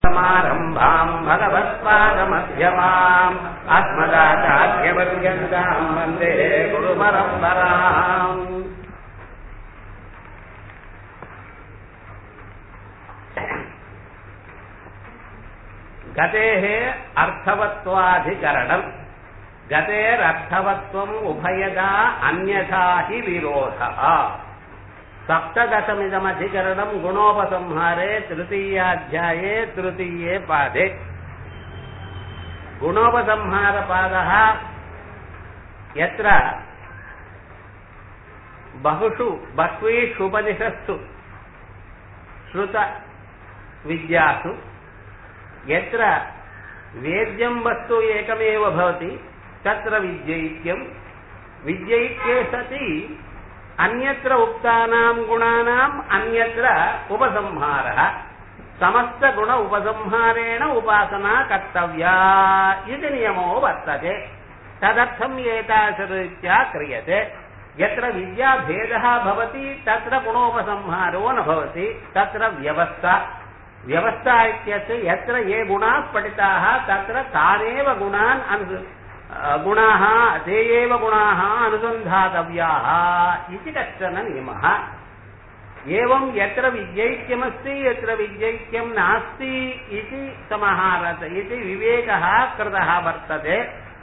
समारम्भाम् भगवत्पादमध्यमाम् अस्मदाचार्यपर्यन्ताम् वन्दे गुरुपरम्पराम् गतेः अर्थवत्वाधिकरणम् गतेरर्थवत्वम् उभयदा अन्यथा हि विरोधः सप्तदशमिदमधिकरणम् गुणोपसंहारे तृतीयाध्याये तृतीये पादे गुणोपसंहारपादः यत्र बहुषु बह्वीषुपनिषत्सु श्रुतविद्यासु यत्र वेद्यं वस्तु एकमेव भवति तत्र विद्यैक्यम् विद्यैक्ये सति अन्यत्र उक्तानां गुणानाम् अन्यत्र उपसंहारः समस्तगुण उपसंहारेण उपासना कर्तव्या इति नियमो वर्तते तदर्थम् एतादृशरीत्या क्रियते यत्र विद्याभेदः भवति तत्र गुणोपसंहारो न भवति तत्र व्यवस्था व्यवस्था इत्यस्य यत्र ये गुणाः पठिताः तत्र तानेव गुणान् अनु गुणाः ते एव गुणाः अनुसन्धातव्याः इति कश्चन नियमः एवं यत्र विद्यैक्यमस्ति यत्र विद्यैक्यं नास्ति इति समाहारत इति विवेकः कृतः वर्तते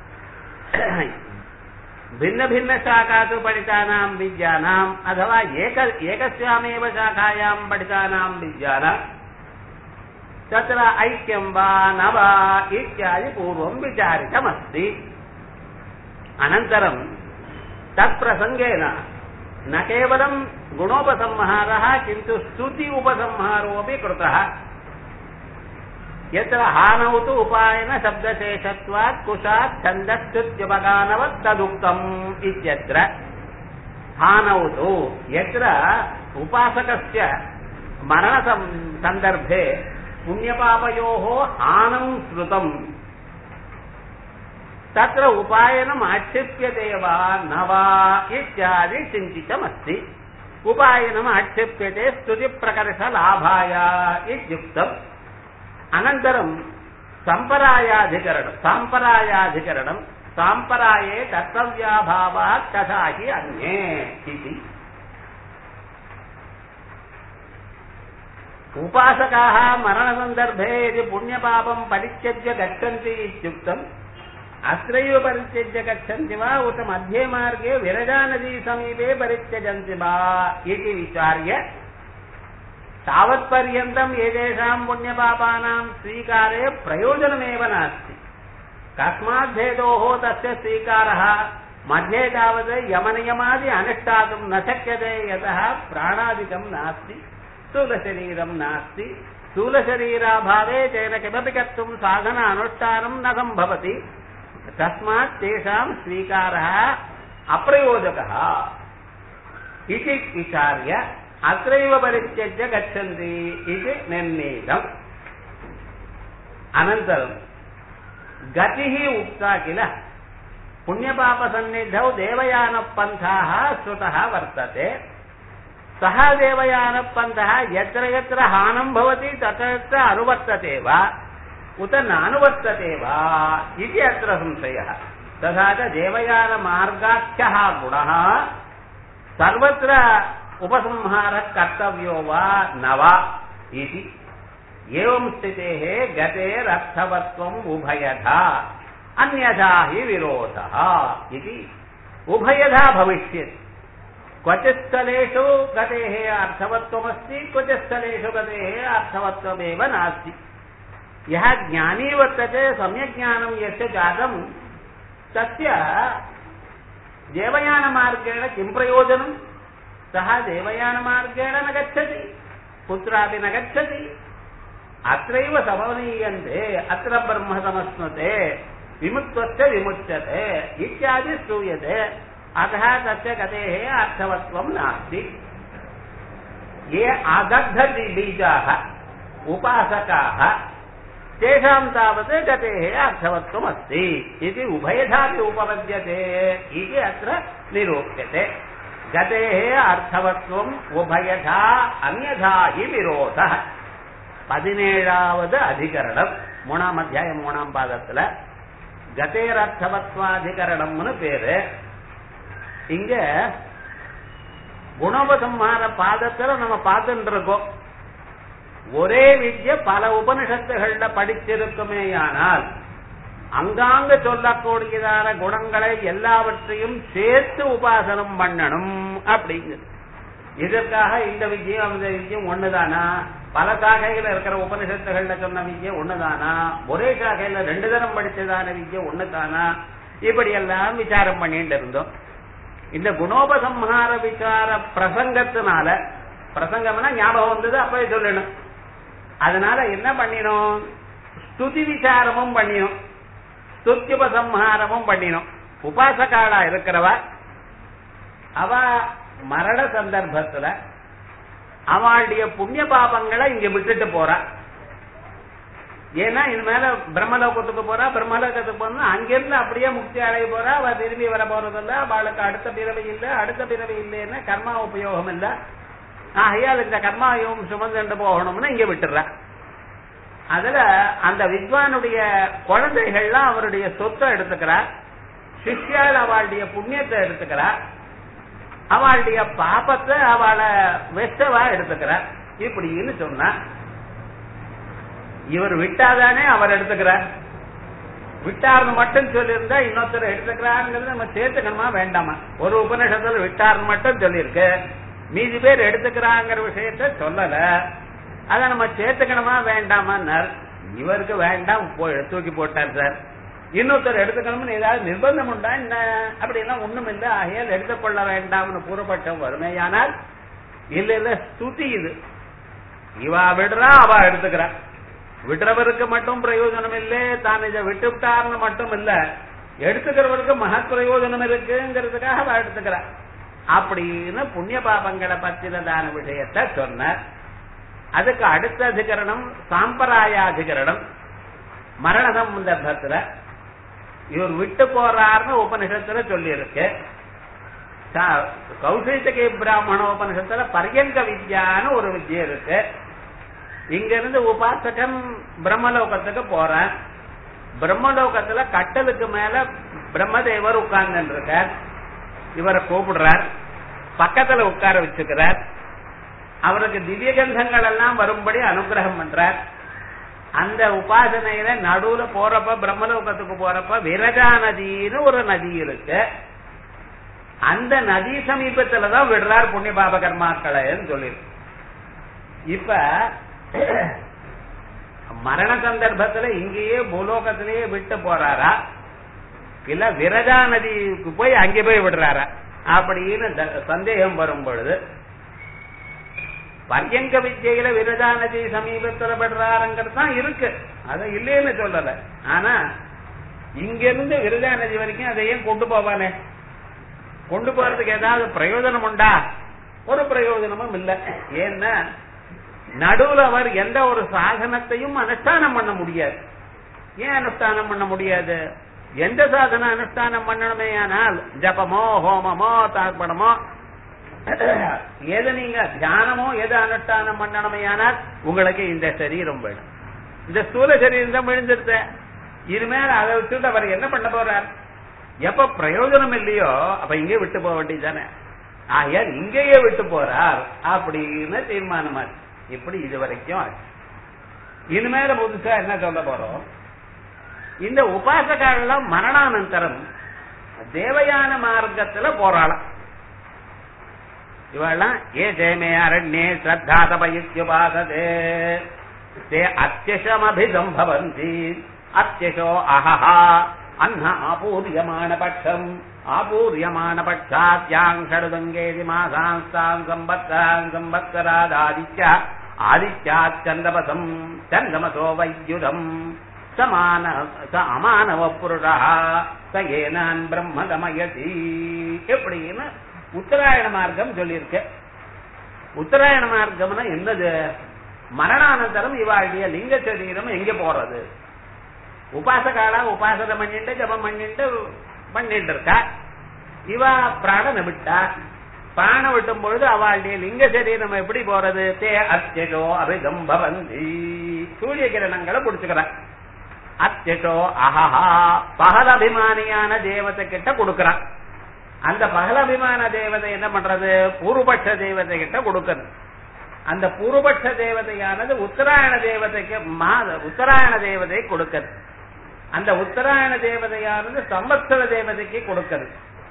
भिन्नभिन्नशाखासु पठितानां विद्यानाम् अथवा एक एकस्यामेव शाखायां पठितानां विद्यानां तत्र ऐक्यं वा न वा इत्यादि पूर्वं विचारितमस्ति अनन्तरं तत्प्रसङ्गेन न केवलं गुणोपसंहारः किन्तु स्तुति उपसंहारोऽपि कृतः यत्र हानौ तु उपायन शब्दशेषत्वात् कुशात् छन्दस्तुत्यपगानवत् तदुक्तम् इत्यत्र हानौ तु यत्र उपासकस्य मरणसन्दर्भे पुण्यपापयोः हानं श्रुतम् तत्र उपायनम् आक्षिप्यते वा न वा इत्यादि चिन्तितमस्ति उपायनम् आक्षिप्यते स्तुतिप्रकर्षलाभाय इत्युक्तम् अनन्तरम् सम्परायाधिकरणम् साम्परायाधिकरणम् साम्पराये कर्तव्याभावात् तथा हि अन्ये इति उपासकाः मरणसन्दर्भे यदि पुण्यपापम् परित्यज्य गच्छन्ति इत्युक्तम् अत्रैव परित्यज्य गच्छन्ति वा उत मध्ये मार्गे विरजानदीसमीपे परित्यजन्ति वा इति विचार्य तावत्पर्यन्तम् एतेषाम् पुण्यपापानाम् स्वीकारे प्रयोजनमेव नास्ति कस्माद्धेतोः तस्य स्वीकारः मध्ये तावत् यमनियमादि अनुष्ठातुम् न शक्यते यतः प्राणादिकम् नास्ति स्थूलशरीरम् नास्ति स्थूलशरीराभावे तेन किमपि कर्तुम् साधन अनुष्ठानम् न सम्भवति तस्मात् तेषाम् स्वीकारः अप्रयोजकः इति विचार्य अत्रैव परित्यज्य गच्छन्ति इति निर्णीतम् अनन्तरम् गतिः उक्ता किल पुण्यपापसन्निधौ देवयानपन्थाः श्रुतः वर्तते सः देवयानपन्थः यत्र यत्र हानं भवति तत्र तत्र अनुवर्तते वा उत नानुवर्तते वा इति अत्र संशयः तथा च देवयानमार्गाख्यः गुणः सर्वत्र उपसंहारः कर्तव्यो वा न वा इति एवं स्थितेः गतेरर्थवत्वम् उभयधा अन्यथा हि विरोधः इति उभयधा भविष्यति क्वचित् स्थलेषु गतेः अर्थवत्वमस्ति क्वचित् स्थलेषु गतेः अर्थवत्वमेव नास्ति यः ज्ञानी वर्तते सम्यक् ज्ञानं यस्य जातं तस्य देवयानमार्गेण किं प्रयोजनं सः देवयानमार्गेण न गच्छति कुत्रापि न गच्छति अत्रैव समनीयन्ते अत्र ब्रह्म समस्नुते विमुक्तस्य विमुच्यते इत्यादि श्रूयते अतः तस्य गतेः अर्थवत्वं नास्ति ये आदग्धबीजाः उपासकाः तेषां तावत् गतेः अर्थवत्वमस्ति इति उभयथापि उपपद्यते इति अत्र निरूप्यते गतेः अर्थवत्वम् उभयथा अन्यथा हि विरोधः பதினேழாவது அதிகரணம் மூணாம் அத்தியாயம் மூணாம் பாதத்துல கதேரர்த்தவத்வாதிகரணம்னு பேரு இங்க குணோபசம்ஹார பாதத்துல நம்ம பார்த்துட்டு இருக்கோம் ஒரே வித்ய பல உபனிஷத்துகள்ல படிச்சிருக்குமேயானால் அங்காங்க சொல்லக்கூடியதான குணங்களை எல்லாவற்றையும் சேர்த்து உபாசனம் பண்ணணும் அப்படிங்கிறது இதற்காக இந்த விஜயம் அந்த விஜயம் ஒண்ணுதானா பல சாகையில இருக்கிற உபனிஷத்துகள்ல சொன்ன விஜயம் ஒண்ணுதானா ஒரே சாகையில ரெண்டு தரம் படிச்சதான விஜயம் ஒண்ணுதானா இப்படி எல்லாம் விசாரம் பண்ணிட்டு இருந்தோம் இந்த குணோபசம்ஹார விசார பிரசங்கத்தினால பிரசங்கம்னா ஞாபகம் வந்தது அப்பவே சொல்லணும் அதனால என்ன பண்ணினோம் ஸ்துதி விசாரமும் பண்ணினோம் ஸ்துத்யுபசம்ஹாரமும் பண்ணினோம் உபாசகாலா இருக்கிறவ அவ மரண சந்தர்ப்பத்துல அவளுடைய புண்ணிய பாபங்களை இங்க விட்டுட்டு போறா ஏன்னா இது மேல பிரம்மலோகத்துக்கு போறா பிரம்மலோகத்துக்கு போனா அங்கிருந்து அப்படியே முக்தி அடைய போறா அவ திரும்பி வர போறதில்ல அவளுக்கு அடுத்த பிறவி இல்ல அடுத்த பிறவி இல்லைன்னா கர்மா உபயோகம் இல்ல ஆகையால் இந்த கர்மாயும் சுமந்துட்டு போகணும்னு இங்க விட்டுறா அதுல அந்த வித்வானுடைய குழந்தைகள்லாம் அவருடைய சொத்தை எடுத்துக்கிறார் சிஷ்யால் அவளுடைய புண்ணியத்தை எடுத்துக்கிறார் அவளுடைய பாப்பத்தை அவளை வெஸ்டவா எடுத்துக்கிறார் இப்படின்னு சொன்னா இவர் விட்டாதானே அவர் எடுத்துக்கிறார் விட்டார்னு மட்டும் சொல்லியிருந்தா இன்னொருத்தர் எடுத்துக்கிறாருங்கிறது நம்ம சேர்த்துக்கணுமா வேண்டாமா ஒரு உபநிஷத்துல விட்டார்னு மட்டும் சொல்லியிருக்கு மீதி பேர் எடுத்துக்கிறாங்கிற விஷயத்த சொல்லல அத நம்ம சேர்த்துக்கணுமா வேண்டாமான்னார் இவருக்கு வேண்டாம் தூக்கி போட்டார் சார் இன்னொருத்தர் எடுத்துக்கணும்னு ஏதாவது நிர்பந்தம் உண்டா என்ன அப்படிலாம் ஒண்ணும் இல்லை ஆகையால் எடுத்துக்கொள்ள வேண்டாம்னு கூறப்பட்டம் வறுமையானால் இல்ல இல்ல ஸ்துதி இது இவா விடுறா அவ எடுத்துக்கிறா விடுறவருக்கு மட்டும் பிரயோஜனம் இல்லை தான் இதை விட்டுவிட்டார்னு மட்டும் இல்ல எடுத்துக்கிறவருக்கு மகத் பிரயோஜனம் இருக்குங்கிறதுக்காக அவ எடுத்துக்கிறா அப்படின்னு புண்ணிய பாபங்களை பத்தினதான விஷயத்த சொன்னார் அதுக்கு அடுத்த அதிகரணம் சாம்பராயாதிகரணம் மரண சம்பந்தத்துல இவர் விட்டு போறாருன்னு உபனிஷத்துல சொல்லி இருக்கு கௌசிகை பிராமண உபனிஷத்துல பரியங்க வித்யான்னு ஒரு வித்யா இருக்கு இங்க இருந்து உபாசகன் பிரம்மலோகத்துக்கு போறான் பிரம்மலோகத்துல கட்டலுக்கு மேல பிரம்மதேவர் உட்கார்ந்து இருக்கார் இவரை கூப்பிடுறார் பக்கத்துல உட்கார வச்சுக்கிறார் அவருக்கு திவ்ய கந்தங்கள் எல்லாம் வரும்படி அனுகிரகம் பண்றார் அந்த உபாசனையில நடுவுல போறப்ப பிரம்மலோகத்துக்கு போறப்ப விரஜா நதின்னு ஒரு நதி இருக்கு அந்த நதி சமீபத்துலதான் விடுறார் புண்ணிய பாப கர்மாக்களைன்னு சொல்லிருக்கு இப்ப மரண சந்தர்ப்பத்துல இங்கேயே பூலோகத்திலேயே விட்டு போறாரா இல்ல விரஜா நதிக்கு போய் அங்கே போய் விடுறாரா அப்படின்னு சந்தேகம் வரும் பொழுது பர்யங்க வித்தியில விரஜா நதி சமீபத்துல படுறாருங்கிறது தான் இருக்கு அது இல்லைன்னு சொல்லல ஆனா இங்க இருந்து விரஜா நதி வரைக்கும் அதை ஏன் கொண்டு போவானே கொண்டு போறதுக்கு ஏதாவது பிரயோஜனம் உண்டா ஒரு பிரயோஜனமும் இல்ல ஏன்னா நடுவுல அவர் எந்த ஒரு சாதனத்தையும் அனுஷ்டானம் பண்ண முடியாது ஏன் அனுஷ்டானம் பண்ண முடியாது எந்த சாதன அனுஷ்டானம் பண்ணணுமே ஆனால் ஜபமோ ஹோமமோ தார்ப்பணமோ எது நீங்க தியானமோ எது அனுஷ்டானம் பண்ணணுமே ஆனால் உங்களுக்கு இந்த சரீரம் வேணும் இந்த ஸ்தூல சரீரம் தான் விழுந்துருத்த இனிமேல் அதை வச்சுட்டு அவர் என்ன பண்ண போறார் எப்ப பிரயோஜனம் இல்லையோ அப்ப இங்கே விட்டு போக வேண்டியதானே ஆகையால் இங்கேயே விட்டு போறார் அப்படின்னு தீர்மானமா இப்படி இது வரைக்கும் ஆச்சு இனிமேல புதுசா என்ன சொல்ல போறோம் இந்த உபாசகாலாம் மரணானந்தரம் தேவயான மார்க்கத்துல போராளம் இவெல்லாம் ஏ ஜெயமே அரண்யே ஸ்ரத்தா தபயுபாசதே தே அத்தியசமபிசம்பவந்தி அத்தியசோ அஹஹா அன்ன ஆபூரியமான பட்சம் ஆபூரியமான பட்சாத்யாங் ஷடுதங்கேதி மாசாஸ்தாங் சம்பத்ராங் சம்பத்ராதாதித்ய ஆதித்யாத் சந்தபசம் சந்தமசோ வைத்யுதம் சமான ச அமானவ புருஷா ச ஏனான் பிரம்ம கமயதி எப்படின்னு உத்தராயண மார்க்கம் சொல்லியிருக்க உத்தராயண மார்க்கம்னா என்னது மரணானந்தரம் இவாளுடைய லிங்க சரீரம் எங்க போறது உபாசகாலா உபாசனை பண்ணிட்டு ஜபம் பண்ணிட்டு பண்ணிட்டு இருக்கா இவ பிராணனை விட்டா பானை வெட்டும் பொழுது அவளுடைய லிங்க சரீரம் எப்படி போறது தே அத்தியோ அபிகம்பவந்தி சூரிய கிரணங்களை புடிச்சுக்கிறான் அத்தியோ அஹஹா பகலபிமானியான தேவதை கிட்ட கொடுக்கறான் அந்த பகலபிமான தேவதை என்ன பண்றது பூர்வபட்ச தேவதை கிட்ட கொடுக்கறது அந்த பூர்வபட்ச தேவதையானது உத்தராயண தேவதைக்கு மாத உத்தராயண தேவதை கொடுக்கிறது அந்த உத்தராயண தேவதையானது சம்பத்சர தேவதைக்கு கொடுக்கிறது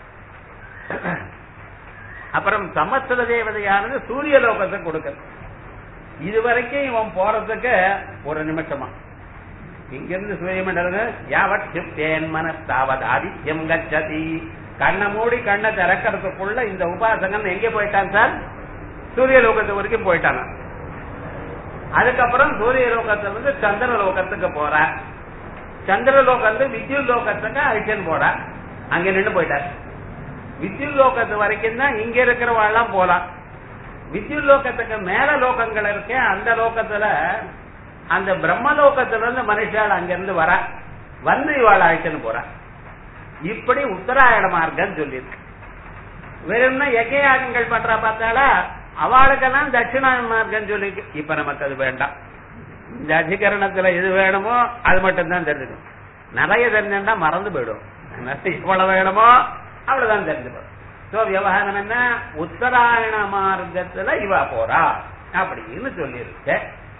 அப்புறம் சம்பத்சர தேவதையானது சூரிய லோகத்துக்கு கொடுக்கிறது இதுவரைக்கும் இவன் போறதுக்கு ஒரு நிமிஷமா இங்கிருந்து சூரியமண்டலம் யாவத் சிப்தேன் மனஸ்தாவது ஆதித்யம் கச்சதி கண்ணை மூடி கண்ணை திறக்கிறதுக்குள்ள இந்த உபாசகன் எங்க போயிட்டான் சார் சூரிய லோகத்து வரைக்கும் போயிட்டானா அதுக்கப்புறம் சூரிய லோகத்துல இருந்து சந்திர லோகத்துக்கு போற சந்திர லோகத்து வித்யுத் லோகத்துக்கு அழிச்சன் போற அங்க நின்று போயிட்டார் வித்யுத் லோகத்து வரைக்கும் தான் இங்க இருக்கிறவாள்லாம் போலாம் வித்யுத் லோகத்துக்கு மேல லோகங்கள் இருக்கே அந்த லோகத்துல அந்த பிரம்ம லோகத்துல இருந்து மனுஷால் அங்கிருந்து வர வந்து இவாள் அழிச்சுன்னு போற இப்படி உத்தராயண மார்க்கம் சொல்லியிருக்கு வேணும்னா எகையாகங்கள் பண்ற பார்த்தாலா அவளுக்கெல்லாம் தட்சிணாயன மார்க்கம் சொல்லிருக்கு இப்ப நமக்கு அது வேண்டாம் இந்த அதிகரணத்துல எது வேணுமோ அது மட்டும் தான் தெரிஞ்சுக்கணும் நிறைய தெரிஞ்சா மறந்து போயிடும் எவ்வளவு வேணுமோ அவ்வளவுதான் தெரிஞ்சுக்கணும் சோ விவகாரம் என்ன உத்தராயண மார்க்கத்துல இவ போறா அப்படின்னு சொல்லியிருக்க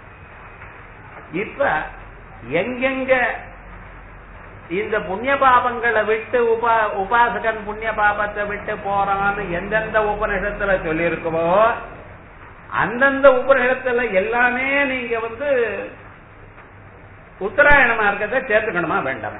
இப்ப எங்கெங்க இந்த புண்ணிய பாபங்களை விட்டு உபா உபாசகன் புண்ணிய பாபத்தை விட்டு போறான்னு எந்தெந்த உபநிஷத்துல சொல்லியிருக்கவோ அந்தந்த உபநிஷத்துல எல்லாமே நீங்க வந்து உத்தராயண மார்க்கத்தை சேர்த்துக்கணுமா வேண்டாம்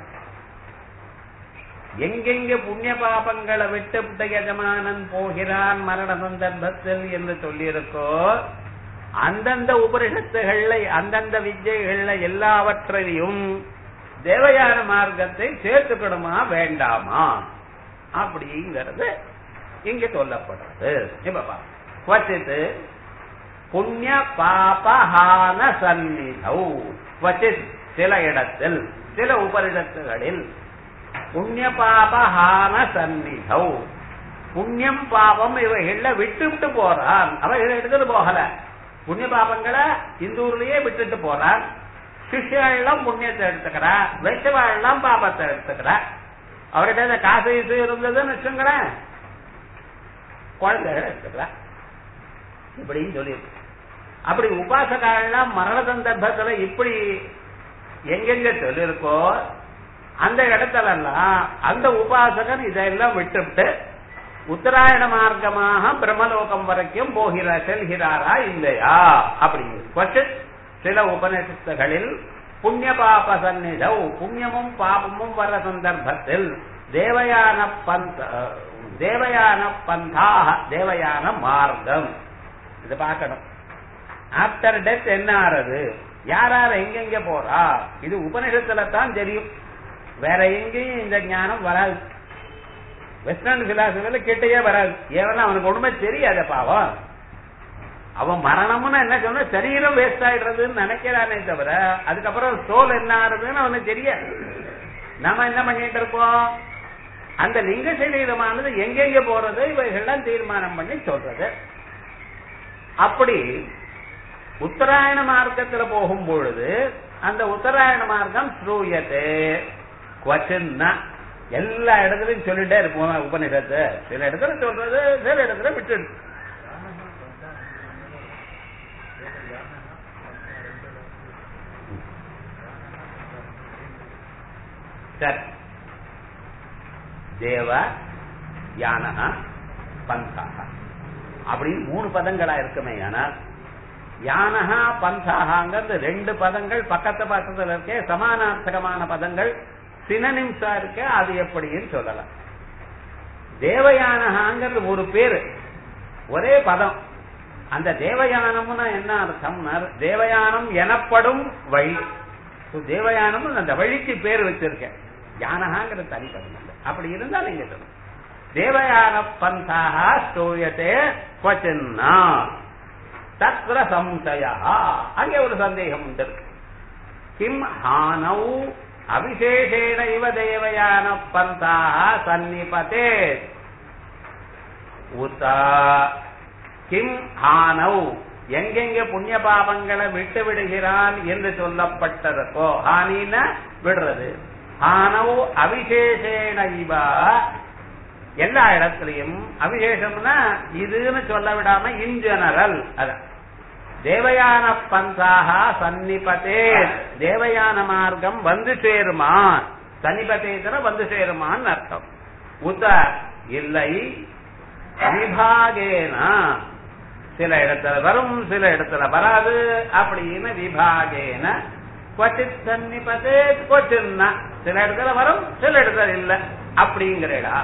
எங்கெங்க புண்ணிய பாபங்களை விட்டு விட்ட எஜமானன் போகிறான் மரண சந்தர்ப்பத்தில் என்று சொல்லியிருக்கோ அந்தந்த உபனிஷத்துகள்ல அந்தந்த வித்யைகள்ல எல்லாவற்றையும் தேவயான மார்க்கத்தை சேர்த்துக்கணுமா வேண்டாமா அப்படிங்கிறது இங்க சொல்லப்படுறது இப்ப வச்சித்து புண்ணிய பாபஹான சந்நிதௌ வச்சித் சில இடத்தில் சில உபரிடத்துகளில் புண்ணிய பாபஹான சந்நிதௌ புண்ணியம் பாபம் இவைகள்ல விட்டு விட்டு போறான் அவைகளை எடுத்துட்டு போகல புண்ணிய பாபங்களை இந்த ஊர்லயே விட்டுட்டு போறான் சிஷ்யெல்லாம் புண்ணியத்தை எடுத்துக்கிறா வைத்தவாள்லாம் பாபத்தை எடுத்துக்கிறா அவர்கிட்ட இந்த காசு இது இருந்ததுன்னு வச்சுங்களேன் குழந்தைகள் எடுத்துக்கிறா இப்படின்னு சொல்லியிருக்கு அப்படி உபாசகாலாம் மரண சந்தர்ப்பத்துல இப்படி எங்கெங்க சொல்லியிருக்கோ அந்த இடத்துல எல்லாம் அந்த உபாசகன் இதெல்லாம் விட்டுவிட்டு உத்தராயண மார்க்கமாக பிரம்மலோகம் வரைக்கும் போகிற செல்கிறாரா இல்லையா அப்படிங்கிறது சில உபநிஷத்துகளில் புண்ணிய பாப சந்நிதௌ புண்ணியமும் பாபமும் வர சந்தர்ப்பத்தில் தேவயான பந்த தேவயான பந்தாக தேவயான மார்க்கம் இது பார்க்கணும் ஆப்டர் டெத் என்ன ஆறது யார் யார் எங்கெங்க போறா இது உபநிஷத்துல தான் தெரியும் வேற எங்கேயும் இந்த ஞானம் வராது வெஸ்டர்ன் பிலாசபில கிட்டயே வராது ஏன்னா அவனுக்கு ஒண்ணுமே தெரியாத பாவம் அவன் மரணம்னு என்ன சொன்ன சரீரம் வேஸ்ட் ஆயிடுறதுன்னு நினைக்கிறானே தவிர அதுக்கப்புறம் சோல் என்ன ஆறுதுன்னு அவனுக்கு தெரியாது நாம என்ன பண்ணிட்டு இருக்கோம் அந்த லிங்க சரீரமானது எங்கெங்க போறது இவைகள்லாம் தீர்மானம் பண்ணி சொல்றது அப்படி உத்தராயண மார்க்கத்துல போகும் பொழுது அந்த உத்தராயண மார்க்கம் ஸ்ரூயத்தே குவச்சின்னா எல்லா இடத்துலயும் சொல்லிட்டே இருப்போம் உபநிஷத்து சில இடத்துல சொல்றது சில இடத்துல விட்டு சரி தேவ யானகா பந்தாக அப்படின்னு மூணு பதங்களா இருக்குமே ஆனால் யானகா பந்தாகாங்கிறது ரெண்டு பதங்கள் பக்கத்து பக்கத்துல இருக்கே சமானார்த்தகமான பதங்கள் சினனிம்சா இருக்க அது எப்படின்னு சொல்லலாம் தேவயானகாங்கிறது ஒரு பேரு ஒரே பதம் அந்த தேவயானம்னா என்ன அர்த்தம்னா தேவயானம் எனப்படும் வழி தேவயானம் அந்த வழிக்கு பேர் வச்சிருக்கேன் யானகாங்கிற தனி பதம் இல்லை அப்படி இருந்தா நீங்க சொல்லுங்க தேவயான பந்தாக ஸ்தூயத்தே கொச்சின்னா தத்ர சம்சயா அங்கே ஒரு சந்தேகம் உண்டு கிம் ஹானௌ அவிசேஷேன இவ தேவயான பந்தாக சன்னிபதே உதா கிம் ஹானவ் எங்கெங்க புண்ணிய பாபங்களை விட்டு விடுகிறான் என்று சொல்லப்பட்டதற்கோ ஹானின விடுறது ஹானவ் அவிசேஷேன இவா எல்லா இடத்துலயும் அவிசேஷம்னா இதுன்னு சொல்ல விடாம இன் ஜெனரல் அதான் தேவயான பந்தாக சன்னிபதே தேவயான மார்க்கம் வந்து சேருமா சன்னிபதேதர வந்து சேருமான்னு அர்த்தம் உத இல்லை விபாகேனா சில இடத்துல வரும் சில இடத்துல வராது அப்படின்னு விபாகேன கொச்சித் சன்னிபதே கொச்சின்னா சில இடத்துல வரும் சில இடத்துல இல்ல அப்படிங்கிறடா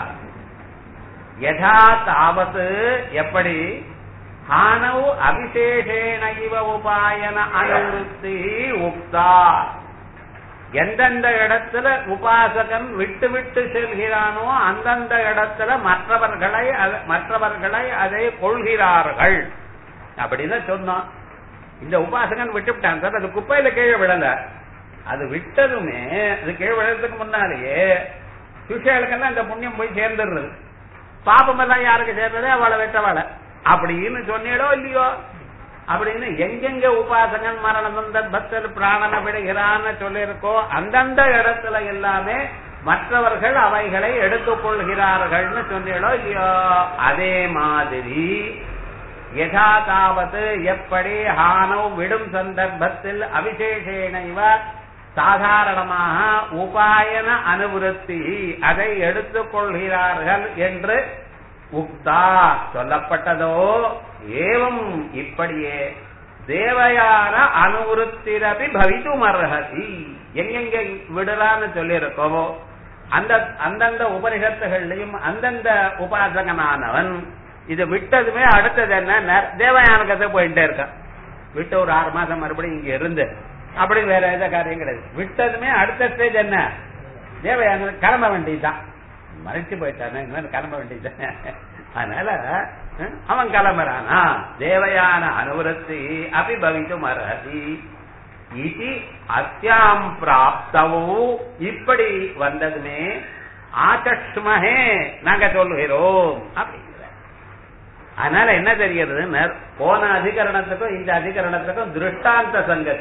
யதா தாவத்து எப்படி ஹானவு அபிஷேஷேன இவ உபாயன அனுவருத்தி உக்தா எந்தெந்த இடத்துல உபாசகன் விட்டு விட்டு செல்கிறானோ அந்தந்த இடத்துல மற்றவர்களை அத- மற்றவர்களை அதை கொள்கிறார்கள் அப்படின்னு சொன்னோம் இந்த உபாசகன் விட்டுவிட்டான் சார் அது குப்பையில கீழே விழல அது விட்டதுமே அது கீழே விழறதுக்கு முன்னாலேயே சிஷியர்களுக்கெல்லாம் இந்த புண்ணியம் போய் சேர்ந்துடுறது பாபம் எல்லாம் யாருக்கு சேர்ந்ததே அவளை வெட்டவாளை அப்படின்னு சொன்னீடோ இல்லையோ அப்படின்னு எங்கெங்க உபாசகன் மரண சந்தர்ப்பத்தில் பிராணனை விடுகிறான்னு சொல்லியிருக்கோ அந்தந்த இடத்துல எல்லாமே மற்றவர்கள் அவைகளை எடுத்துக்கொள்கிறார்கள்னு சொன்னீடோ இல்லையோ அதே மாதிரி யதா தாவது எப்படி ஹானவ் விடும் சந்தர்ப்பத்தில் அவிசேஷேன இவ சாதாரணமாக உபாயன அனுவருத்தி அதை எடுத்துக்கொள்கிறார்கள் என்று உக்தா சொல்லப்பட்டதோ ஏவம் இப்படியே தேவயான அனுவருத்திரபி பவித்தும் அர்ஹதி எங்கெங்க விடலான்னு சொல்லியிருக்கோமோ அந்த அந்தந்த உபனிஷத்துகள்லையும் அந்தந்த உபாசகனானவன் இது விட்டதுமே அடுத்தது என்ன தேவயானகத்தை போயிட்டே இருக்கான் விட்டு ஒரு ஆறு மாசம் மறுபடியும் இங்க இருந்து அப்படி வேற எந்த காரியம் கிடையாது விட்டதுமே அடுத்த ஸ்டேஜ் என்ன தேவயான கிளம்ப வேண்டியதுதான் மறைச்சு போயிட்டானே இன்னும் கிளம்ப வேண்டியதுதானே அதனால அஹ், அவன் கிளம்புறானா தேவயான அனுவரத்தி அபிபவித்தும் அர்ஹதி இது அத்தியாம் பிராப்தவோ இப்படி வந்ததுமே ஆச்சஷ்மஹே நாங்க சொல்லுகிறோம் அப்படிங்கிற அதனால என்ன தெரிகிறது போன அதிகரணத்துக்கும் இந்த அதிகரணத்துக்கும் திருஷ்டாந்த சங்கதி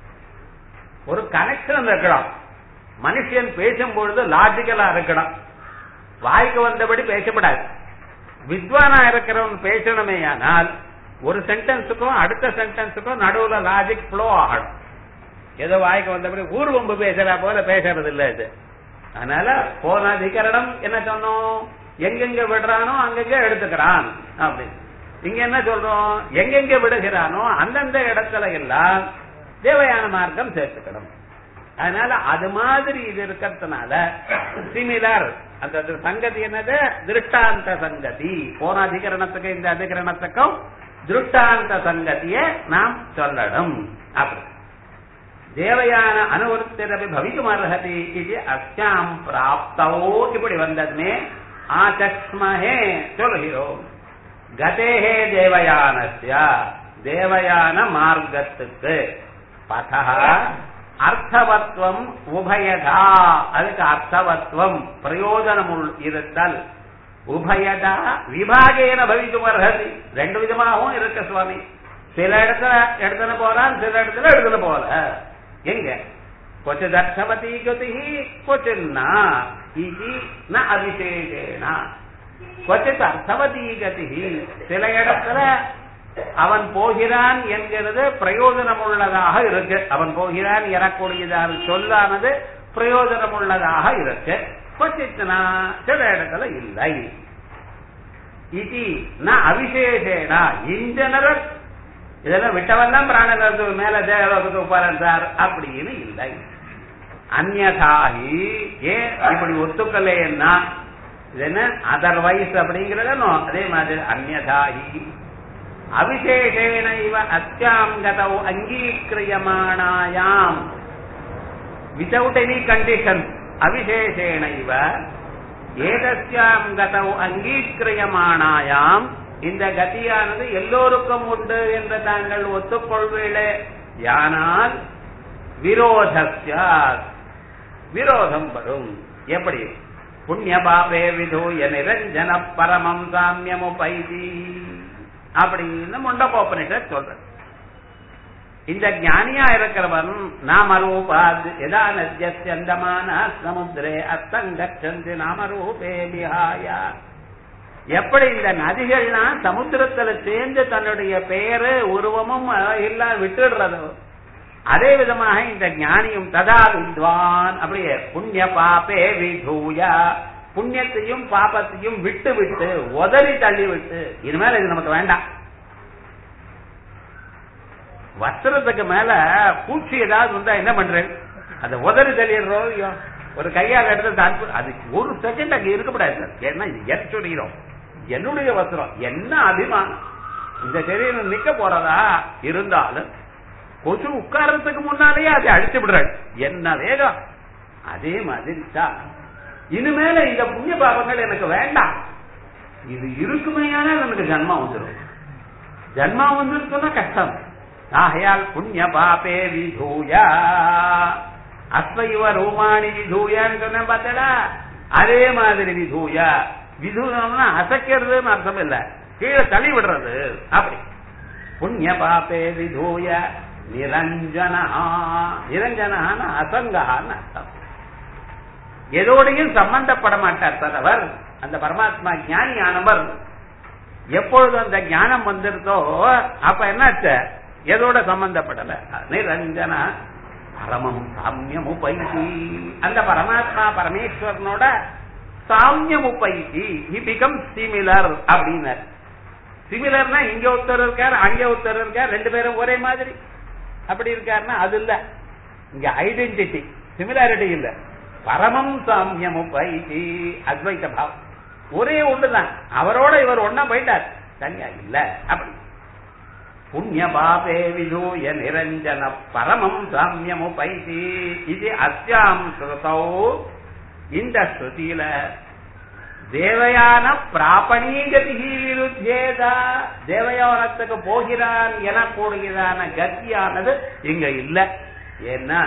ஒரு கனெக்ஷன் இருக்கணும் மனுஷன் பேசும்பொழுது லாஜிக்கலா இருக்கணும் வாய்க்கு வந்தபடி பேசப்படாது வித்வானா இருக்கிறவன் பேசணுமே ஆனால் ஒரு சென்டென்ஸுக்கும் அடுத்த சென்டென்ஸுக்கும் நடுவுல லாஜிக் ஃப்ளோ ஆகணும் ஏதோ வாய்க்கு வந்தபடி ஊர்வம்பு பேசுறா போல பேசுறது இல்ல இது அதனால போன அதிகரணம் என்ன சொன்னோம் எங்கெங்க விடுறானோ அங்கங்க எடுத்துக்கிறான் அப்படின்னு இங்க என்ன சொல்றோம் எங்கெங்க விடுகிறானோ அந்தந்த இடத்துல எல்லாம் தேவையான மார்க்கம் சேர்த்துக்கணும் அதனால அது மாதிரி இது இருக்கிறதுனால சிமிலர் அந்த சங்கதி என்னது திருஷ்டாந்த சங்கதி போன அதிகரணத்துக்கு இந்த அதிகரணத்துக்கும் திருஷ்டாந்த சங்கதியை நாம் சொல்லணும் அப்படி தேவயான அனுவருத்திரபி பவித்தும் அர்ஹதி இது அஸ்யாம் பிராப்தவோ இப்படி வந்ததுமே ஆச்சக்மஹே சொல்கிறோம் கதேஹே தேவயானஸ்ய தேவயான மார்க்கத்துக்கு பதா அர்த்தவத்வம் உபயதா அதுக்கு அர்த்தவத்வம் பிரயோஜனமுள் இருத்தல் உபயதா விபாகேன பவித்தும் அர்ஹதி ரெண்டு விதமாகவும் இருக்கு சுவாமி சில இடத்துல எடுத்துன்னு போறான் சில இடத்துல எடுத்துன்னு போல எங்க கொச்சித் அர்த்தவதி கதி கொச்சின்னா இது ந அபிஷேகேன கொச்சித் அர்த்தவதி கதி சில இடத்துல அவன் போகிறான் என்கிறது பிரயோஜனம் உள்ளதாக இருக்கு அவன் போகிறான் எனக்கூடியதான சொல்லானது பிரயோஜனம் உள்ளதாக இருக்கு கொச்சித்னா சில இடத்துல இல்லை இது ந அவிசேஷேனா இன் ஜெனரல் இதெல்லாம் விட்டவெல்லாம் பிராணலோகத்துக்கு மேல தேவலோகத்துக்கு போறான் சார் அப்படின்னு இல்லை அந்நதாகி ஏன் இப்படி ஒத்துக்கலைன்னா இது என்ன அதர்வைஸ் அப்படிங்கறதோ அதே மாதிரி அந்நதாகி அவிசேஷேன இவ அத்தியாம் கதவு அங்கீக்கிரியமானாயாம் வித்தவுட் எனி கண்டிஷன் அவிசேஷேன இவ ஏதஸ்யாம் கதவு அங்கீக்கிரியமானாயாம் இந்த கதியானது எல்லோருக்கும் உண்டு என்று தாங்கள் ஒத்துக்கொள்வீளே யானால் விரோதஸ்யா விரோதம் வரும் எப்படி புண்ணிய பாபே விதூய நிரஞ்சன பரமம் சாமியமுபைதி அப்படின்னு முண்டகோபனிஷத் சொல்றது இந்த ஞானியா இருக்கிறவன் நாமரூபாத் எதா நத்தியந்தமான சமுத்திரே அத்தங்கச்சந்தி நாமரூபே விஹாய எப்படி இந்த நதிகள்லாம் சமுத்திரத்துல சேர்ந்து தன்னுடைய பெயரு உருவமும் எல்லாம் விட்டுடுறதோ அதே விதமாக இந்த ஞானியும் ததா வித்வான் அப்படியே புண்ணிய பாப்பே விதூயா புண்ணியத்தையும் பாப்பத்தையும் விட்டு விட்டு உதறி தள்ளி விட்டு இனிமேல் இது நமக்கு வேண்டாம் வஸ்திரத்துக்கு மேல பூச்சி ஏதாவது வந்தா என்ன பண்றேன் அதை உதறி தள்ளிடுறோம் ஐயோ ஒரு கையால் எடுத்து தான் அது ஒரு செகண்ட் அங்க இருக்கக்கூடாது சார் ஏன்னா என் சொல்லிடும் என்னுடைய வஸ்திரம் என்ன அபிமானம் இந்த சரீரம் நிக்க போறதா இருந்தாலும் கொசு உட்கார்றதுக்கு முன்னாலேயே அதை அழிச்சு விடுறாள் என்ன வேகம் அதே மாதிரி தான் இனிமேல இந்த புண்ணிய பாவங்கள் எனக்கு வேண்டாம் இது இருக்குமையானால் எனக்கு ஜன்மா வந்துடும் ஜன்மா வந்துருச்சுன்னா கஷ்டம் ஆகையால் புண்ணிய பாபே விதூயா அஸ்வைவ ரூமாணி விதூயான்னு சொன்ன பார்த்தடா அதே மாதிரி விதூயா விதூயம்னா அசைக்கிறதுன்னு அர்த்தம் இல்ல கீழே தள்ளி விடுறது அப்படி புண்ணிய பாபே விதூய நிரஞ்சனா நிரஞ்சனான அசங்கான்னு அர்த்தம் எதோடையும் சம்பந்தப்பட மாட்டார் தலவர் அந்த பரமாத்மா ஞானியானவர் எப்பொழுது அந்த ஞானம் வந்திருக்கோ அப்ப என்னாச்சு எதோட சம்பந்தப்படல நிரஞ்சன பரமம் சாமியம் உபைதி அந்த பரமாத்மா பரமேஸ்வரனோட சாமியம் உபைதி ஹி பிகம் சிமிலர் அப்படின்னார் சிமிலர்னா இங்க ஒருத்தர் இருக்கார் அங்க ஒருத்தர் இருக்கார் ரெண்டு பேரும் ஒரே மாதிரி அப்படி இருக்காருன்னா அது இல்ல இங்க ஐடென்டிட்டி சிமிலாரிட்டி இல்ல பரமம் சாமியம் உபைதி அத்வைத பாவம் ஒரே ஒண்ணுதான் அவரோட இவர் ஒன்னா போயிட்டார் தனியா இல்ல அப்படி புண்ணிய பாபே விதூய நிரஞ்சன பரமம் சாமியமுபைதி இது அஸ்யாம் ஸ்ருதௌ இந்த ஸ்ருதியில தேவயான பிராபணீகதி விருத்தேதா தேவயானத்துக்கு போகிறான் எனக்கூடியதான கத்தியானது இங்க இல்ல ஏன்னா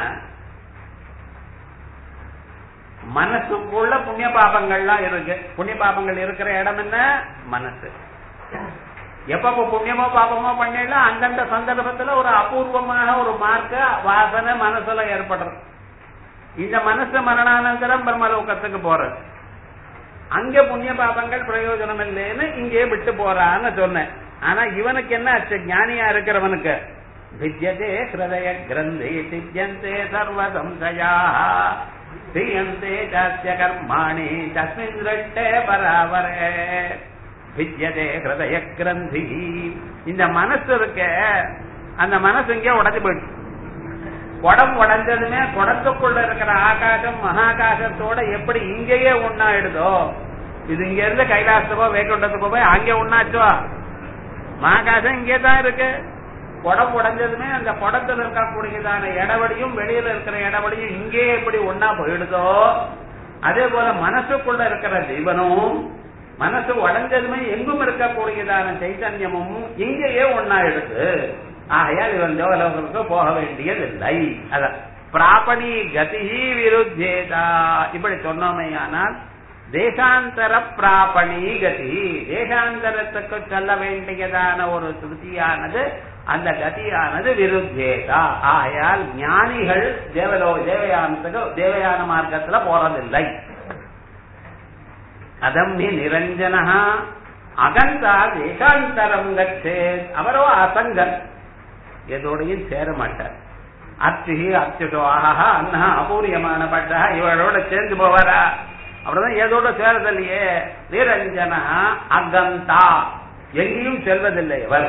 மனசுக்குள்ள புண்ணிய பாபங்கள்லாம் இருக்கு புண்ணிய பாபங்கள் இருக்கிற இடம் என்ன மனசு எப்ப புண்ணியமோ பாபமோ பண்ணலாம் அந்தந்த சந்தர்ப்பத்துல ஒரு அபூர்வமான ஒரு மார்க்க வாசனை மனசுல ஏற்படுறது இந்த மனசு மரணானந்தரம் பிரம்மலோகத்துக்கு போறது அங்க புண்ணிய பாபங்கள் பிரயோஜனம் இல்லைன்னு இங்கே விட்டு போறான்னு சொன்னேன் ஆனா இவனுக்கு என்ன ஆச்சு ஞானியா இருக்கிறவனுக்கு வித்யதே ஹிருதய கிரந்தி சித்தியந்தே சர்வ சம்சயா ஸ்ரீயந்தே சாஸ்ய கர்மாணி தஸ்மின் திருஷ்டே பராவரே வித்யதே ஹிருதய கிரந்தி இந்த மனசு இருக்க அந்த மனசு இங்கே உடஞ்சு போயிடுச்சு குடம் உடஞ்சதுமே குடத்துக்குள்ள இருக்கிற ஆகாசம் மகாகாசத்தோட எப்படி இங்கேயே ஒன்னாயிடுதோ இது இங்க இருந்து கைலாசத்துக்கோ வைகுண்டத்துக்கோ போய் அங்கே ஒன்னாச்சோ மகாகாசம் இங்கே தான் இருக்கு குடம் உடஞ்சதுமே அந்த குடத்துல இருக்கக்கூடியதான இடவடியும் வெளியில இருக்கிற இடவடியும் இங்கே எப்படி ஒன்னா போயிடுதோ அதே போல மனசுக்குள்ள இருக்கிற ஜீவனும் மனசு உடஞ்சதுமே எங்கும் இருக்கக்கூடியதான சைத்தன்யமும் இங்கேயே ஒன்னா எடுத்து ஆகையால் இவன் தேவலோகத்துக்கு போக வேண்டியதில்லை அத பிராபணி கதி விருத்தேதா இப்படி சொன்னோமையானால் தேசாந்தர பிராபணி கதி தேசாந்தரத்துக்கு சொல்ல வேண்டியதான ஒரு ஸ்ருதியானது அந்த கதியானது விருத்தேதா ஆகையால் ஞானிகள் தேவலோ தேவயானத்துக்கு தேவயான மார்க்கத்துல போறதில்லை அதம்னி நிரஞ்சனா அகந்தா தேசாந்தரம் கச்சேத் அவரோ அசங்கன் எதோடையும் சேர மாட்டார் அச்சுஹி அச்சுஷோ ஆஹா அண்ணா அபூரியமான பட்டா இவரோட சேர்ந்து போவாரா அப்படிதான் ஏதோட சேரதில்லையே நிரஞ்சனா அகந்தா எங்கேயும் செல்வதில்லை இவர்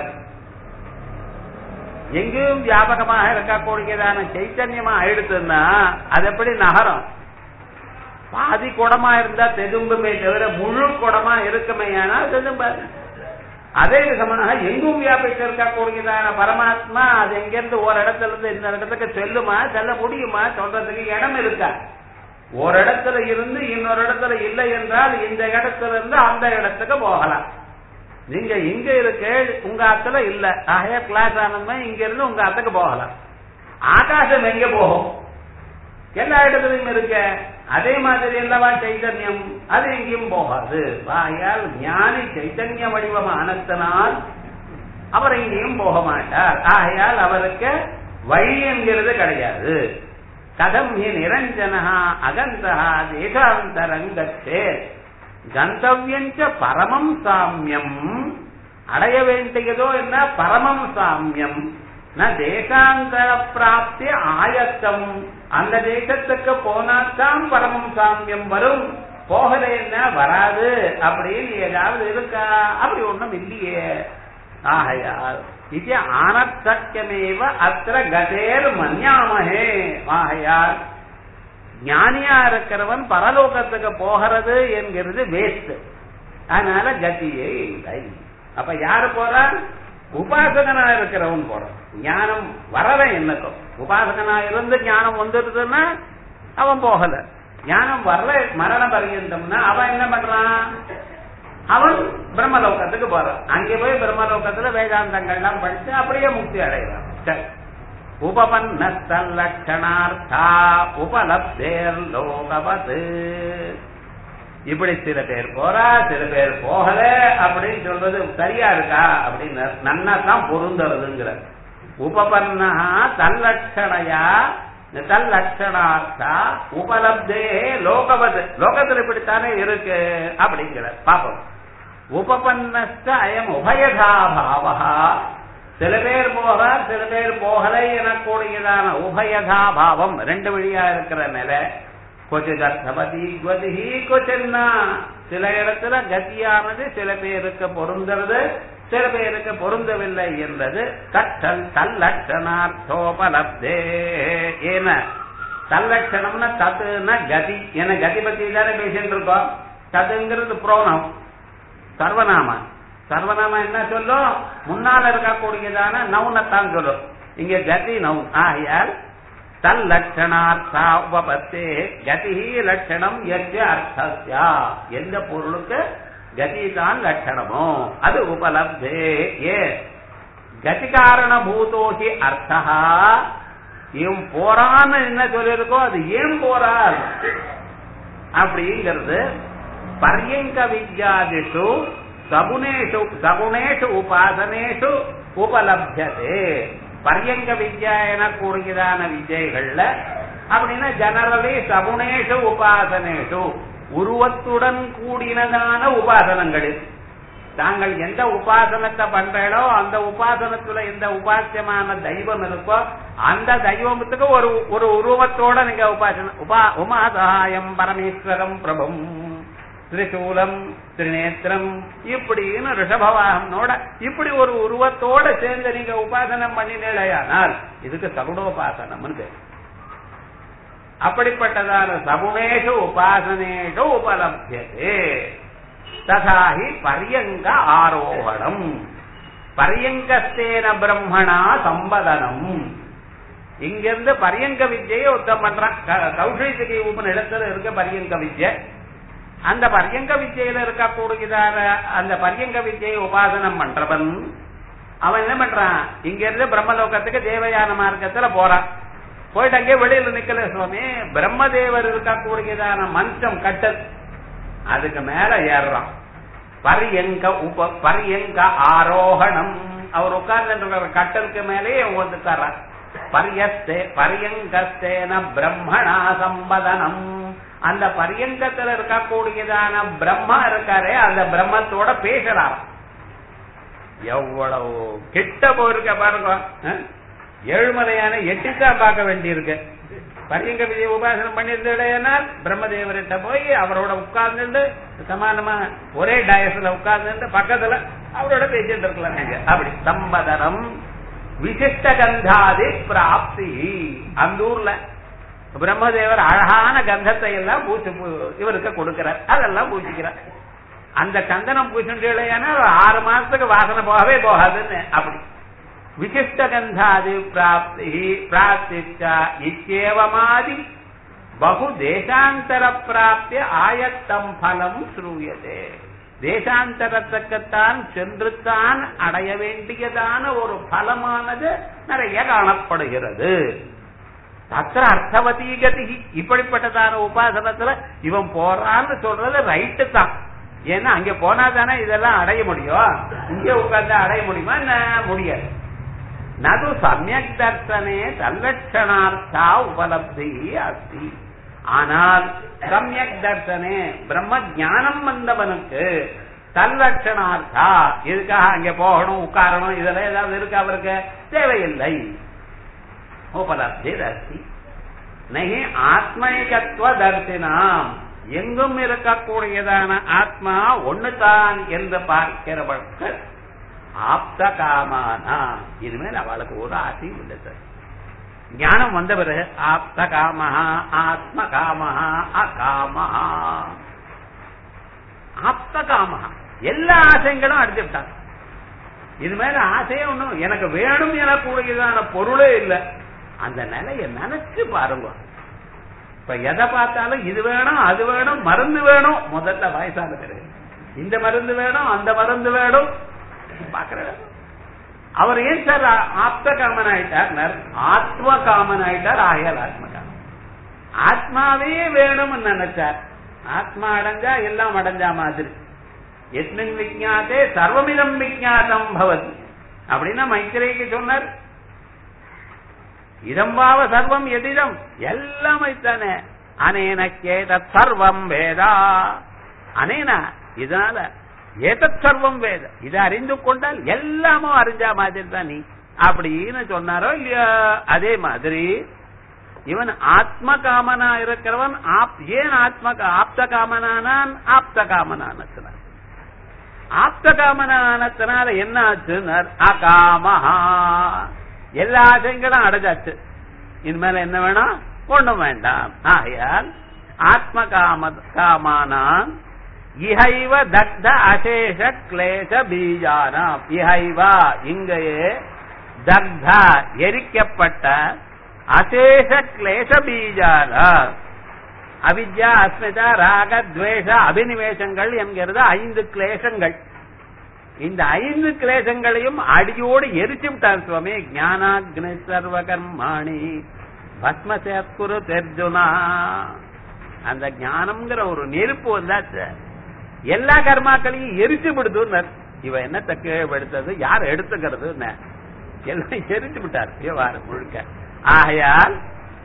எங்கேயும் வியாபகமாக இருக்கக்கூடியதான சைத்தன்யமா ஆயிடுத்துன்னா அது எப்படி நகரம் பாதி குடமா இருந்தா தெதும்புமே தவிர முழு குடமா இருக்குமே ஆனால் தெதும்பாது அதே விதமாக எங்கும் வியாபித்து இருக்கக்கூடியதான பரமாத்மா அது எங்கிருந்து ஒரு இடத்துல இருந்து இந்த இடத்துக்கு செல்லுமா செல்ல முடியுமா சொல்றதுக்கு இடம் இருக்கா ஒரு இடத்துல இருந்து இன்னொரு இடத்துல இல்லை என்றால் இந்த இடத்துல இருந்து அந்த இடத்துக்கு போகலாம் நீங்க இங்க இருக்க உங்க அத்துல இல்ல ஆகையா கிளாஸ் ஆனதுமே இங்க இருந்து உங்க அத்துக்கு போகலாம் ஆகாசம் எங்க போகும் எல்லா இடத்துலயும் இருக்க அதே மாதிரி அல்லவா சைதன்யம் அது எங்கேயும் போகாது ஆகையால் ஞானி சைதன்ய வடிவமானத்தினால் அவர் எங்கேயும் போக மாட்டார் ஆகையால் அவருக்கு வழி என்கிறது கிடையாது கதம் ஹி நிரஞ்சனா அகந்தா தேகாந்தரங்கத்தே கந்தவியஞ்ச பரமம் சாமியம் அடைய வேண்டியதோ என்ன பரமம் சாமியம் ந தேசாந்தர பிராப்தி ஆயத்தம் அந்த தேசத்துக்கு போனாத்தான் பரமம் சாமியம் வரும் போகலைன்னா வராது அப்படின்னு ஏதாவது இருக்கா அப்படி ஒண்ணும் இல்லையே ஆகையால் இது ஆனத்தக்கியமேவ அத்திர கதேர் மன்யாமஹே ஆகையால் ஞானியா இருக்கிறவன் பரலோகத்துக்கு போகிறது என்கிறது வேஸ்ட் அதனால கதியே இல்லை அப்ப யாரு போறான் உபாசகனா இருக்கிறவன் போறான் ஞானம் வரவன் என்னக்கும் உபாசகனா இருந்து ஞானம் வந்துடுதுன்னா அவன் போகல ஞானம் வரல மரண பரியந்தம்னா அவன் என்ன பண்றான் அவன் பிரம்மலோகத்துக்கு போறான் அங்கே போய் பிரம்மலோகத்துல வேதாந்தங்கள்லாம் படிச்சு அப்படியே முக்தி அடைகிறான் சரி உபபன்னஸ்தல்லட்சணார்த்தா உபலப்தேர் லோகவது இப்படி சில பேர் போறா சில பேர் போகல அப்படின்னு சொல்றது சரியா இருக்கா அப்படின்னு நன்னா தான் பொருந்துறதுங்கிற உபபன்னா தல்லட்சணையா தல்லட்சணார்த்தா உபலப்தே லோகவது லோகத்துல இப்படித்தானே இருக்கு அப்படிங்கிற பாப்போம் உபபன்னஸ்த அயம் உபயதா பாவா சில பேர் போகிறார் சில பேர் போகலை எனக்கூடியதான உபயதா பாவம் ரெண்டு வழியா இருக்கிற நிலை கொச்சிதர்த்தபதி கதிஹி கொச்சன்னா சில இடத்துல கதியானது சில பேருக்கு பொருந்துறது சில பேருக்கு பொருந்தவில்லை என்றது கற்றல் தல்லட்சணார்த்தோபலப்தே ஏன தல்லட்சணம்னா தத்துனா கதி என கதி பத்தி தானே பேசிட்டு இருக்கோம் தத்துங்கிறது புரோணம் சர்வநாம சர்வநாம என்ன சொல்லும் முன்னால இருக்கக்கூடியதான நவுனத்தான் சொல்லும் இங்க கதி நவுன் ஆகையால் தல் லட்சணார்த்தா உபபத்தே கதி லட்சணம் எஜ்ஜ அர்த்தஸ்யா எந்த பொருளுக்கு கதி தான் லட்சணமோ அது உபலப்தே ஏ கதி காரண பூதோகி அர்த்தா இவன் போறான்னு என்ன சொல்லியிருக்கோ அது ஏன் போறார் அப்படிங்கிறது பர்யங்க வித்யாதிஷு சகுணேஷு சகுணேஷு உபாசனேஷு உபலப்யதே பர்யங்க வித்யா எனக்கூடியதான விஜய்கள்ல அப்படின்னா ஜெனரலி சகுணேஷு உபாசனேஷு உருவத்துடன் கூடினதான உபாசனங்களில் தாங்கள் எந்த உபாசனத்தை பண்றீங்களோ அந்த உபாசனத்துல எந்த உபாசியமான தெய்வம் இருக்கோ அந்த தெய்வத்துக்கு ஒரு ஒரு உருவத்தோட நீங்க உபாசன உபா உமாசகாயம் பரமேஸ்வரம் பிரபம் திரிசூலம் திரிநேத்திரம் இப்படின்னு ரிஷபவாகனோட இப்படி ஒரு உருவத்தோட சேர்ந்து நீங்க உபாசனம் பண்ணினேலையானால் இதுக்கு சகுணோபாசனம்னு பேர் அப்படிப்பட்டதான சகுணேஷு உபாசனேஷு உபலபியதே ததாஹி பரியங்க ஆரோகணம் பரியங்கஸ்தேன பிரம்மணா சம்பதனம் இங்கிருந்து பரியங்க வித்யை உத்தம் பண்றான் கௌஷிக்கு உபன் இடத்துல இருக்க பரியங்க வித்யை அந்த பரியங்க வித்யில இருக்கக்கூடியதான அந்த பரியங்க வித்யை உபாசனம் பண்றவன் அவன் என்ன பண்றான் இங்க இருந்து பிரம்மலோகத்துக்கு தேவயான மார்க்கத்துல போறான் போயிட்டு அங்கே வெளியில நிக்கல சுவாமி பிரம்மதேவர் இருக்கக்கூடியதான மஞ்சம் கட்டல் அதுக்கு மேல ஏறுறான் பரியங்க உப பரியங்க ஆரோகணம் அவர் உட்கார்ந்து கட்டலுக்கு மேலேயே வந்துட்டாரான் பரியஸ்தே பரியங்கஸ்தேன பிரம்மணா சம்பதனம் அந்த பரியங்கத்துல இருக்கக்கூடியதான பிரம்மா இருக்காரே அந்த பிரம்மத்தோட பேசுறார் எவ்வளவு கிட்ட போயிருக்க பாருங்க ஏழுமலையான எட்டித்தான் பார்க்க வேண்டியிருக்கு பரியங்க விஜய உபாசனம் பண்ணியிருந்தேனால் பிரம்மதேவர்கிட்ட போய் அவரோட உட்கார்ந்துட்டு சமானமா ஒரே டயஸ்ல உட்கார்ந்துட்டு பக்கத்துல அவரோட பேசிட்டு இருக்கலாம் நீங்க அப்படி சம்பதனம் விசிஷ்ட கந்தாதி பிராப்தி அந்த ஊர்ல பிரம்மதேவர் அழகான கந்தத்தை எல்லாம் பூசி இவருக்கு கொடுக்கிறார் அதெல்லாம் பூசிக்கிறார் அந்த சந்தனம் பூசினா ஆறு மாசத்துக்கு வாசனை போகவே போகாதுன்னு அப்படி விசிஷ்ட கந்தாதி பிராப்தி பிராப்திச்சா இச்சேவமாதி பகு தேசாந்தர பிராப்தி ஆயத்தம் பலம் ஸ்ரூயதே தேசாந்தரத்துக்குத்தான் சென்றுத்தான் அடைய வேண்டியதான ஒரு பலமானது நிறைய காணப்படுகிறது தத்திர அர்த்தவதி கதி இப்படிப்பட்டதான உபாசனத்துல இவன் போறான்னு சொல்றது ரைட்டு தான் ஏன்னா அங்க போனா தானே இதெல்லாம் அடைய முடியும் இங்க உட்கார்ந்து அடைய முடியுமா என்ன முடியாது நது சமயக் தர்சனே தல்லட்சணார்த்தா உபலப்தி அஸ்தி ஆனால் சமயக் தர்சனே பிரம்ம ஞானம் வந்தவனுக்கு தல்லட்சணார்த்தா இதுக்காக அங்க போகணும் உட்காரணும் இதெல்லாம் ஏதாவது இருக்கு அவருக்கு தேவையில்லை உபலப்தி அஸ்தி நகி ஆத்மீகத்துவ தரிசனம் எங்கும் இருக்கக்கூடியதான ஆத்மா ஒண்ணுதான் என்று பார்க்கிறவർക്ക് ஆப்த காமானா இனிமேல் அவளுக்கு ஒரு ஆசையும் இல்லை சார் ஞானம் வந்த பிறகு ஆப்த காமஹா ஆத்ம காமஹா அகாமஹா ஆப்த காமஹா எல்லா ஆசைங்களும் அடிச்சுட்டாங்க இனிமேல் ஆசையே ஒண்ணும் எனக்கு வேணும் எனக்கூடியதான பொருளே இல்லை அந்த நிலையை நினைச்சு பாருங்க இப்ப எதை பார்த்தாலும் இது வேணும் அது வேணும் மருந்து வேணும் முதல்ல வயசான பிறகு இந்த மருந்து வேணும் அந்த மருந்து வேணும் பாக்குற அவர் ஏன் சார் ஆப்த காமன் ஆயிட்டார் ஆத்ம காமன் ஆயிட்டார் ஆகையால் ஆத்ம காமன் ஆத்மாவே வேணும்னு நினைச்சார் ஆத்மா அடைஞ்சா எல்லாம் அடைஞ்சா மாதிரி எஸ்மின் விஜாத்தே சர்வமிதம் விஜாத்தம் பவதி அப்படின்னா மைத்திரேக்கு சொன்னார் இதம்பாவ சர்வம் எதிரம் எல்லாம் வைத்தானே அனேன கேதத் சர்வம் வேதா அனேனா இதனால ஏதத் சர்வம் வேத இதை அறிந்து கொண்டால் எல்லாமும் அறிஞ்சா மாதிரி தான் நீ அப்படின்னு சொன்னாரோ இல்லையா அதே மாதிரி இவன் ஆத்ம காமனா இருக்கிறவன் ஏன் ஆத்ம ஆப்த காமனானான் ஆப்த காமனானத்தினார் ஆப்த காமனானத்தினால என்ன ஆச்சுன்னா அகாமஹா எல்லா ஆசைங்களும் அடைஞ்சாச்சு இனிமேல என்ன வேணும் ஒண்ணும் வேண்டாம் ஆகையால் ஆத்ம காம காமானான் இஹைவ தக்த அசேஷ கிளேச பீஜானாம் இஹைவா இங்கேயே தக்த எரிக்கப்பட்ட அசேஷ கிளேச பீஜானா அவித்யா அஸ்மிதா ராக துவேஷ அபினிவேசங்கள் என்கிறது ஐந்து கிளேசங்கள் இந்த ஐந்து கிளேசங்களையும் அடியோடு எரிச்சு விட்டார் சுவாமி ஞானாக்னி சர்வ கர்மாணி பஸ்மசேத்குரு தெர்ஜுனா அந்த ஞானம்ங்கிற ஒரு நெருப்பு வந்தாச்சு எல்லா கர்மாக்களையும் எரிச்சு விடுதுன்னு இவ என்ன தக்கெடுத்தது யார் எடுத்துக்கிறது எல்லாம் எரிச்சு விட்டார் விவகாரம் முழுக்க ஆகையால்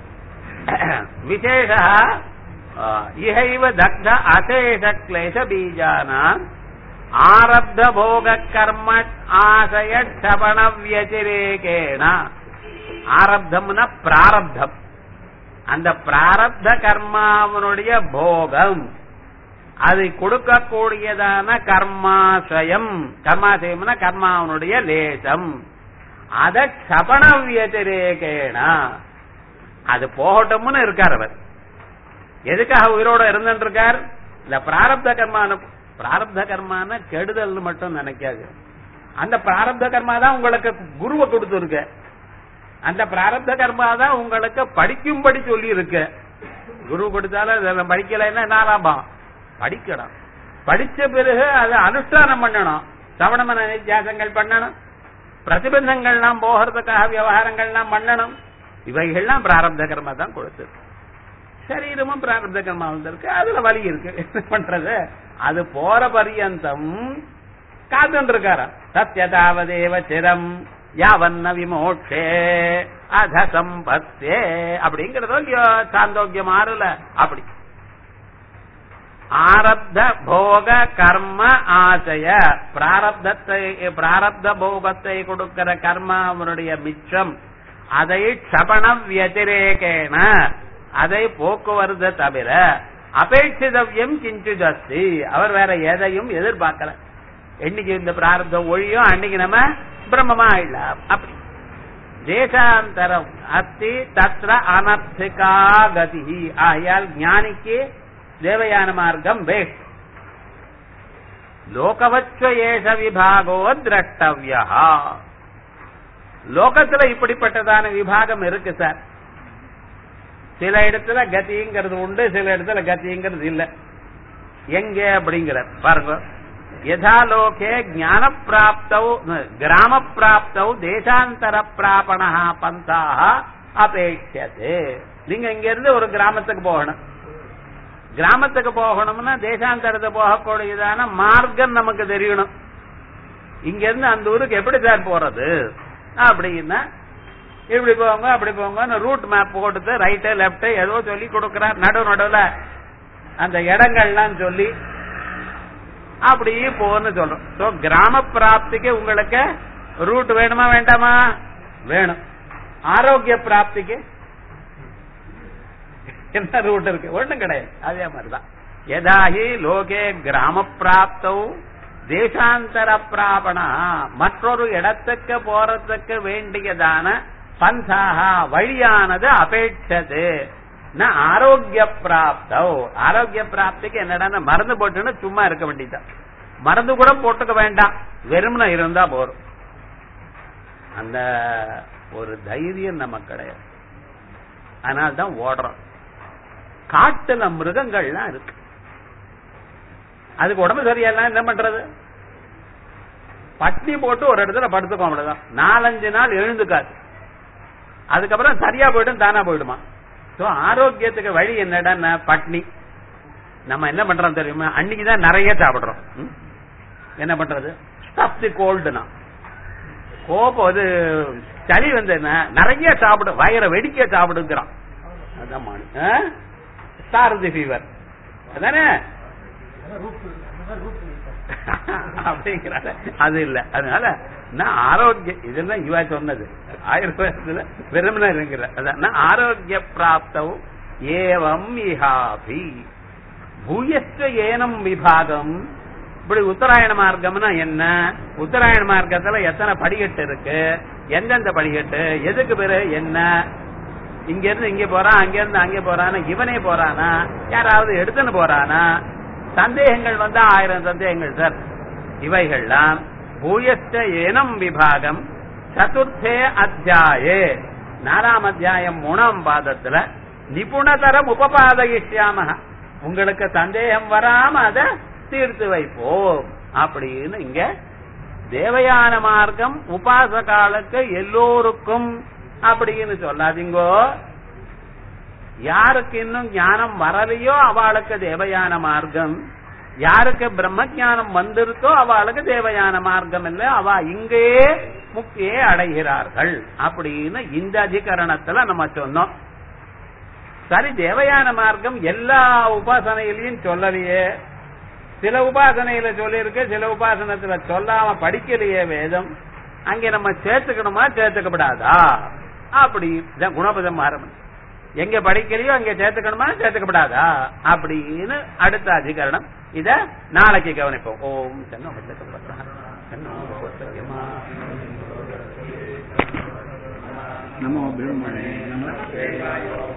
விசேஷ இஹைவ தக்த அசேஷ கிளேச பீஜானாம் ஆரப்த போக கர்ம ஆசய சபண வியதிரேகேன ஆரப்தம்னா பிராரப்தம் அந்த பிராரப்த கர்மாவனுடைய போகம் அதை கொடுக்கக்கூடியதான கர்மாசயம் கர்மாசயம்னா கர்மாவனுடைய லேசம் அத சபண வியதிரேகேன அது போகட்டும்னு இருக்கார் அவர் எதுக்காக உயிரோட இருந்துட்டு இருக்கார் இந்த பிராரப்த கர்மான பிராரப்த கர்மான கெடுதல் மட்டும் நினைக்காது அந்த பிராரப்த கர்மா தான் உங்களுக்கு குருவை கொடுத்துருக்கு அந்த பிராரப்த கர்மா தான் உங்களுக்கு படிக்கும்படி சொல்லி இருக்கு குரு கொடுத்தாலும் படிக்கலைன்னா என்ன லாபம் படிக்கணும் படிச்ச பிறகு அதை அனுஷ்டானம் பண்ணணும் சவணமன நித்தியாசங்கள் பண்ணணும் பிரதிபந்தங்கள்லாம் போகிறதுக்காக விவகாரங்கள்லாம் பண்ணணும் இவைகள்லாம் பிராரப்த கர்மா தான் கொடுத்தது சரீரமும் பிராரப்த கர்மா வந்திருக்கு அதுல வலி இருக்கு என்ன பண்றது அது போற பரியந்தம் காத்துட்டு இருக்கார சத்யதாவதேவ சிரம் யாவன்ன விமோட்சே அத சம்பத்தே அப்படிங்கறதோ இல்லையோ சாந்தோக்கியம் ஆறுல அப்படி ஆரப்த போக கர்ம ஆசைய பிராரப்தத்தை பிராரப்த போகத்தை கொடுக்கிற கர்மா அவனுடைய மிச்சம் அதை க்ஷபண வியதிரேகேன அதை போக்குவரது தவிர அபேட்சிதவ்யம் கிஞ்சித் அஸ்தி அவர் வேற எதையும் எதிர்பார்க்கல என்னைக்கு இந்த பிராரப்தம் ஒழியும் அன்னைக்கு நம்ம பிரம்மமா ஆயிடலாம் அப்படி தேசாந்தரம் அஸ்தி தத்ர அனர்த்திகா கதி ஆகையால் ஞானிக்கு தேவயான மார்க்கம் வேஷ் லோகவத்வ ஏஷ விபாகோ திரஷ்டவியா லோகத்துல இப்படிப்பட்டதான விபாகம் இருக்கு சார் சில இடத்துல கதிங்கிறது உண்டு சில இடத்துல கதிங்கிறது இல்ல எங்க அப்படிங்கிற பாருங்க யதா லோகே ஞான பிராப்தௌ கிராம பிராப்தௌ தேசாந்தர பிராபணா பந்தாக அபேட்சது நீங்க இங்க இருந்து ஒரு கிராமத்துக்கு போகணும் கிராமத்துக்கு போகணும்னா தேசாந்தரத்தை போகக்கூடியதான மார்க்கம் நமக்கு தெரியணும் இங்க இருந்து அந்த ஊருக்கு எப்படி சார் போறது அப்படின்னா இப்படி போங்க அப்படி போங்க ரூட் மேப் போட்டு ரைட்டு லெப்ட் ஏதோ சொல்லி கொடுக்கிறார் நடு நடுவுல அந்த இடங்கள்லாம் சொல்லி அப்படியே போன்னு சொல்றோம் சோ கிராம பிராப்திக்கு உங்களுக்கு ரூட் வேணுமா வேண்டாமா வேணும் ஆரோக்கிய பிராப்திக்கு என்ன ரூட் இருக்கு ஒண்ணும் கிடையாது அதே மாதிரிதான் எதாகி லோகே கிராம பிராப்தௌ தேசாந்தர பிராபணா மற்றொரு இடத்துக்கு போறதுக்கு வேண்டியதான பந்தாக வழியானது அபேட்சது ந ஆரோக்கிய பிராப்தோ ஆரோக்கிய பிராப்திக்கு என்னடா மருந்து போட்டுன்னு சும்மா இருக்க வேண்டியதான் மருந்து கூட போட்டுக்க வேண்டாம் வெறும்னா இருந்தா போறோம் அந்த ஒரு தைரியம் நமக்கு கிடையாது அதனால தான் ஓடுறோம் காட்டுல மிருகங்கள்லாம் இருக்கு அதுக்கு உடம்பு சரியில்லாம் என்ன பண்றது பட்னி போட்டு ஒரு இடத்துல படுத்துக்கோ அவ்வளவுதான் நாலஞ்சு நாள் எழுந்துக்காது அதுக்கப்புறம் சரியா போயிடும் தானா போயிடுமா சோ ஆரோக்கியத்துக்கு வழி என்னடா பட்னி நம்ம என்ன பண்றோம் தெரியுமா அன்னைக்குதான் நிறைய சாப்பிடுறோம் ம்? என்ன பண்றது ஸ்டப் தி கோல்டுனா கோபம் அது சளி வந்து என்ன நிறைய சாப்பிடு வயிற வெடிக்க சாப்பிடுங்கிறான் அதான் மானு. ஆ? சாரதி ஃபீவர் அதானே அப்படிங்கிறாரு அது இல்ல அதனால நான் ஆரோக்கியம் இதெல்லாம் இவா சொன்னது ஆயுர்வேதத்துல வெறுமன இருக்கிற அதான் ஆரோக்கிய பிராப்தவும் ஏவம் இஹாபி பூயஸ்ட ஏனம் விபாகம் இப்படி உத்தராயண மார்க்கம்னா என்ன உத்தராயண மார்க்கத்துல எத்தனை படிக்கட்டு இருக்கு எந்தெந்த படிக்கட்டு எதுக்கு பேரு என்ன இங்க இருந்து இங்க போறான் அங்க இருந்து அங்க போறானா இவனே போறானா யாராவது எடுத்துன்னு போறானா சந்தேகங்கள் வந்தா ஆயிரம் சந்தேகங்கள் சார் இவைகள்லாம் பூயஸ்ட ஏனம் விபாகம் சதுர்த்தே அத்தியாயே நாலாம் அத்தியாயம் மூணாம் பாதத்துல நிபுணதரம் உபபாதயிஷ்யாம உங்களுக்கு சந்தேகம் வராம அதை தீர்த்து வைப்போம் அப்படின்னு இங்க தேவயான மார்க்கம் உபாசகாலுக்கு எல்லோருக்கும் அப்படின்னு சொல்லாதீங்கோ யாருக்கு இன்னும் ஞானம் வரலையோ அவளுக்கு தேவயான மார்க்கம் யாருக்கு பிரம்ம ஞானம் வந்திருக்கோ அவளுக்கு தேவயான மார்க்கம் இல்ல அவ இங்கே முக்தியை அடைகிறார்கள் அப்படின்னு இந்த அதிகரணத்துல நம்ம சொன்னோம் சரி தேவயான மார்க்கம் எல்லா உபாசனையிலையும் சொல்லலையே சில உபாசனையில சொல்லியிருக்கு சில உபாசனத்துல சொல்லாம படிக்கலையே வேதம் அங்க நம்ம சேர்த்துக்கணுமா சேர்த்துக்கப்படாதா அப்படி இதான் குணபதம் ஆரம்பம் எங்க படிக்கலையோ அங்க சேர்த்துக்கணுமா சேர்த்துக்கப்படாதா அப்படின்னு அடுத்த அதிகரணம் இத நாளைக்கு கவனிப்போம் ஓம் சென்னோ नमो ब्रह्मणे नमस्ते वायो